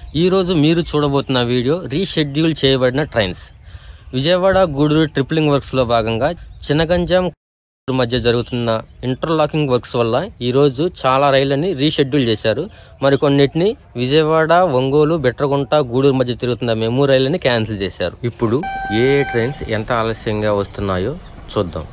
ఈరోజు మీరు చూడబోతున్న వీడియో రీషెడ్యూల్ చేయబడిన ట్రైన్స్ విజయవాడ గూడూరు ట్రిప్లింగ్ వర్క్స్లో భాగంగా చిన్నగంజాం మధ్య జరుగుతున్న ఇంటర్లాకింగ్ వర్క్స్ వల్ల ఈరోజు చాలా రైళ్లని రీషెడ్యూల్ చేశారు మరికొన్నిటిని విజయవాడ ఒంగోలు బెట్రగుంట గూడూరు మధ్య తిరుగుతున్న మెమూ రైళ్లని క్యాన్సిల్ చేశారు ఇప్పుడు ఏ ఏ ట్రైన్స్ ఎంత ఆలస్యంగా వస్తున్నాయో చూద్దాం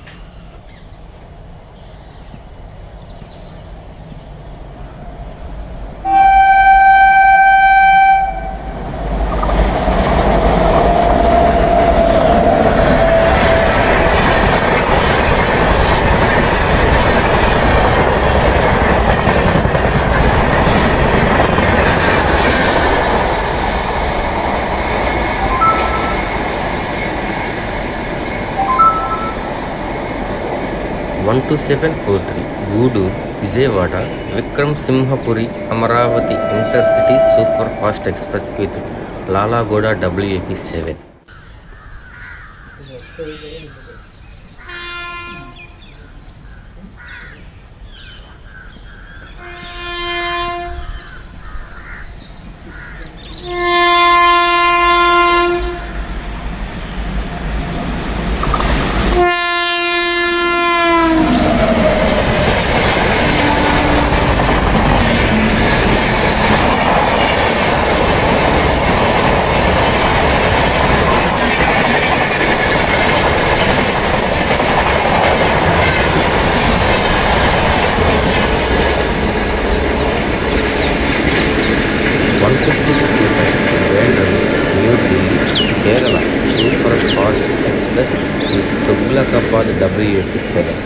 one two seven four three Gudur Vijayawada Vikram Simhapuri Amaravati intercity super fast express with Lalaguda WAP seven one two six two five Trivandrum new Delhi Kerala super fast express with Tughlakabad WAP seven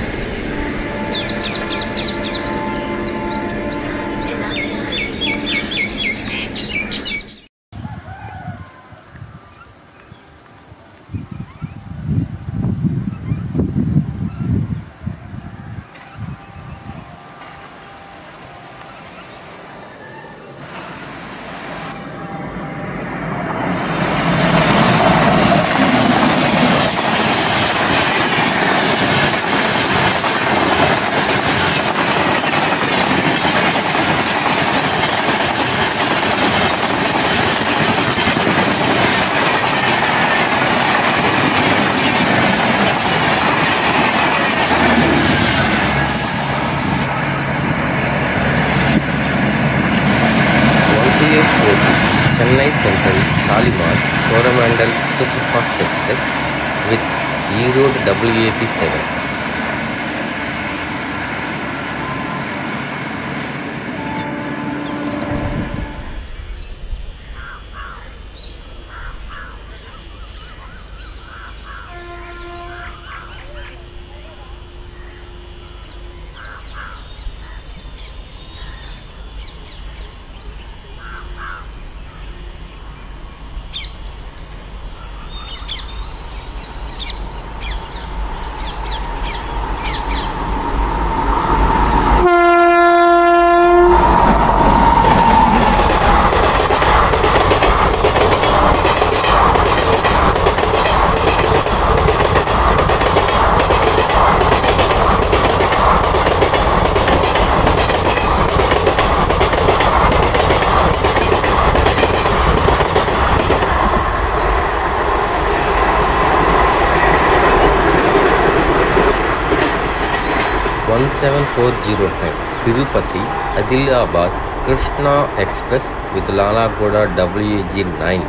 one two eight four Chennai central Shalimar Coromandel super fast express with Erode WAP seven one seven four zero five Tirupati Adilabad Krishna express with Lalaguda WAG nine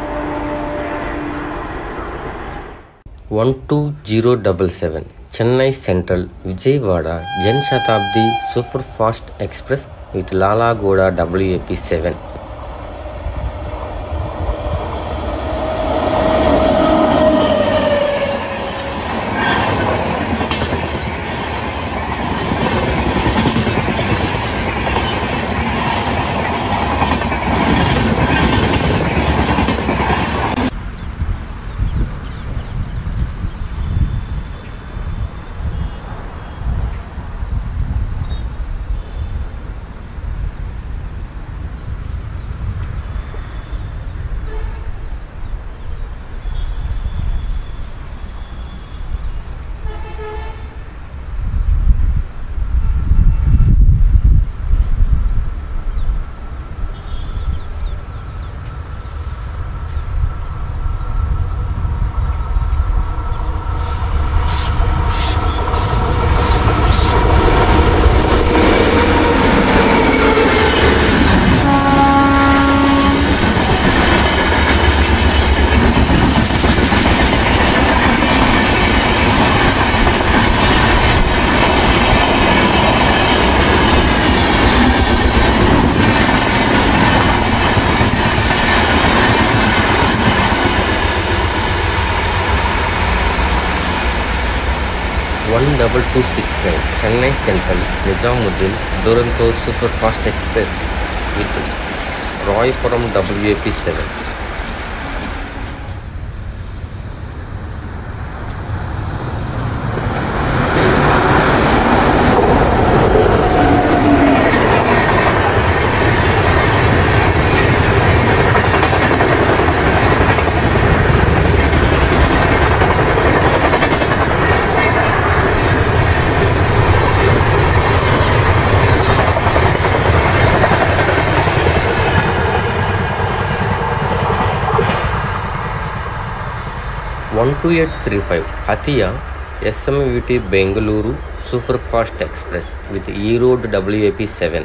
one two zero double seven Chennai central Vijayawada Jan Shatabdi super fast express with Lalaguda WAP seven double two six nine Chennai central Nizamuddin Duronto super fast express with Royapuram WAP seven one two eight three five Hatia SMVT Bengaluru super fast express with Erode WAP seven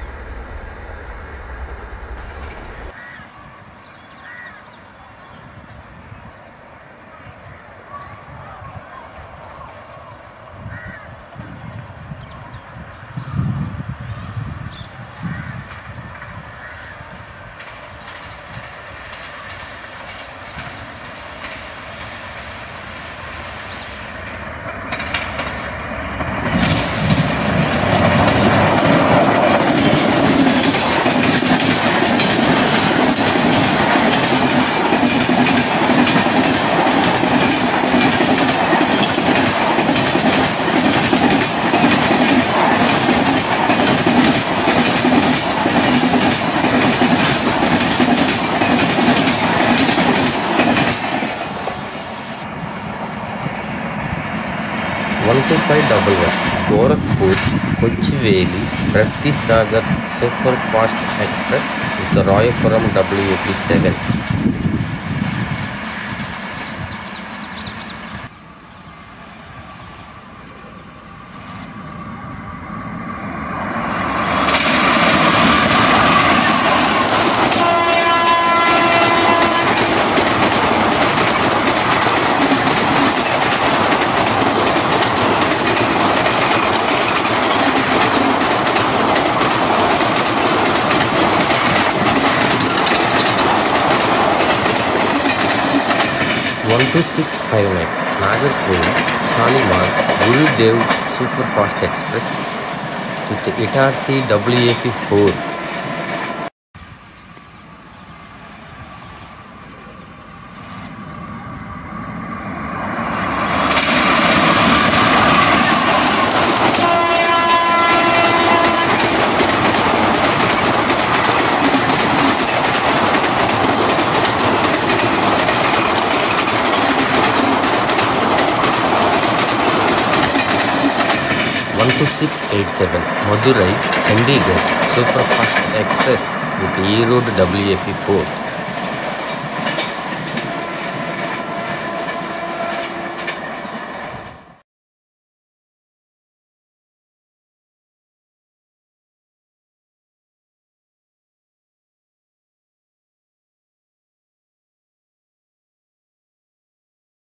one two five double one Gorakhpur Kochuveli Raptisagar super fast express with Royapuram WAP seven one two six five nine నాగర్పూర్ Shalimar Gurudev super fast express with Itarsi WAP four one two six eight seven Madurai Chandigarh super fast express with Erode WAP four